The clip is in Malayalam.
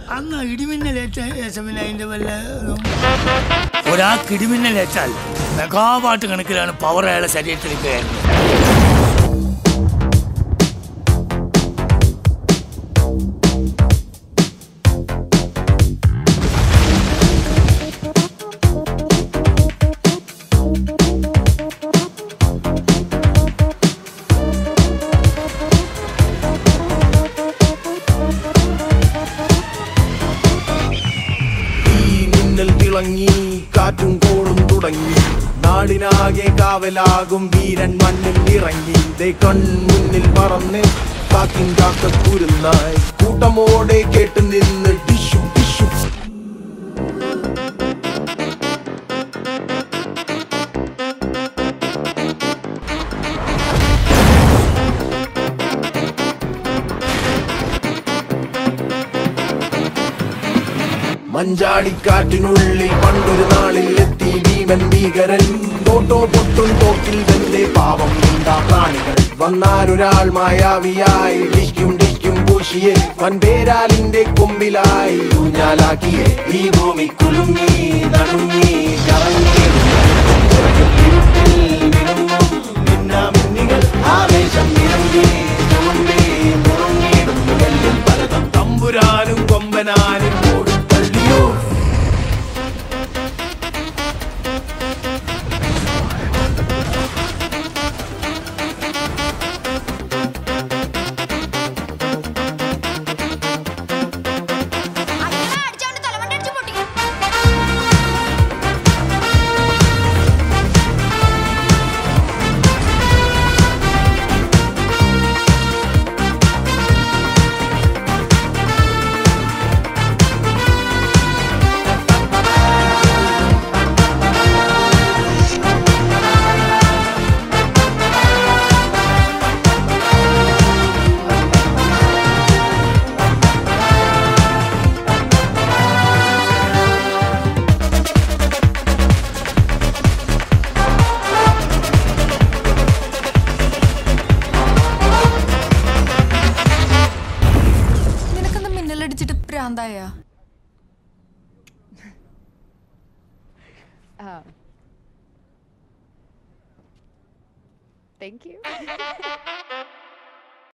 അന്ന് ഇടിമിന്നലേറ്റ ശേഷം പിന്നെ അതിന്റെ വല്ല ഇതും? ഒരാൾക്ക് ഇടിമിന്നലേറ്റാൽ മെഗാവാട്ട് കണക്കിലാണ് പവർ അയാളെ ശരീരത്തിലേക്ക് കയറുന്നത് ഈ മിന്നൽ തിളങ്ങി കാറ്റും കോളും തുടങ്ങി നാടിനാകെ കാവലാകും വീരൻ മണ്ണിൽ ഇറങ്ങി ദേ കൺമുന്നിൽ പറന്ന് കാക്കിൻ കാക്കക്കുരുന്നായി കൂട്ടമോടെ കേട്ട് നിന്ന് ടിഷു ടിഷു മഞ്ചാടിക്കാറ്റിനുള്ളിൽ പണ്ടൊരു നാളിൽ എത്തി ഭീമൻ ഭീകരൻ തോട്ടോ പൊട്ടും തോക്കിൽ വെന്തേ പാവം എന്താ പ്രാണികൾ വന്നാലൊരാൾ മായാവിയായി ഡിക്കും ഡിക്കും പൂശിയെ വൻപേരാലിന്റെ കൊമ്പിലായി ഊഞ്ഞാലാക്കിയെ ഈ ഭൂമി കുലുങ്ങി നടുങ്ങി കറങ്ങി ഇരുട്ടിൽ വിളുങ്ങും മിന്നാമിന്നികൾ ആവേശം നിറങ്ങി തുളുമ്പി മുറുങ്ങിയിടുന്നു വെല്ലിൽ പലതും തമ്പുരാനും കൊമ്പനാനും ഓടിത്തള്ളിയോ അടിച്ചോണ്ട് തലമണ്ടടിച്ച് പൊട്ടിക്കും നിനക്കെന്താ മിന്നലടിച്ചിട്ട് പ്രാന്തായ താങ്ക് യു